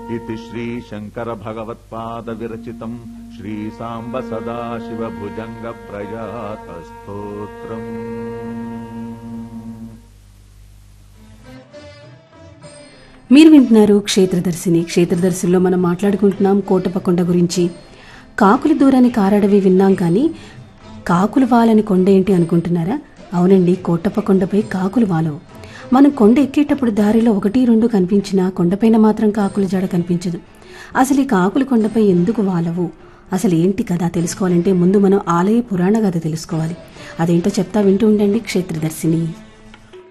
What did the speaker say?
इति श्रीशङ्करभगवत्पादविरचितम् श्रीसाम्ब सदाशिवभुजङ्गप्रजातस्तोत्रम् మీరు వింటున్నారు క్షేత్రదర్శిని క్షేత్రదర్శిలో మనం మాట్లాడుకుంటున్నాం కోటపకొండ గురించి కాకుల దూరాన్ని కారడవి విన్నాం కానీ కాకులు వాలని కొండ ఏంటి అనుకుంటున్నారా అవునండి కోటప్పకొండపై కాకులు వాలవు మనం కొండ ఎక్కేటప్పుడు దారిలో ఒకటి రెండు కనిపించినా కొండపైన మాత్రం కాకుల జాడ కనిపించదు అసలు ఈ కాకులు కొండపై ఎందుకు వాలవు అసలు ఏంటి కదా తెలుసుకోవాలంటే ముందు మనం ఆలయ పురాణ కథ తెలుసుకోవాలి అదేంటో చెప్తా వింటూ ఉండండి క్షేత్రదర్శిని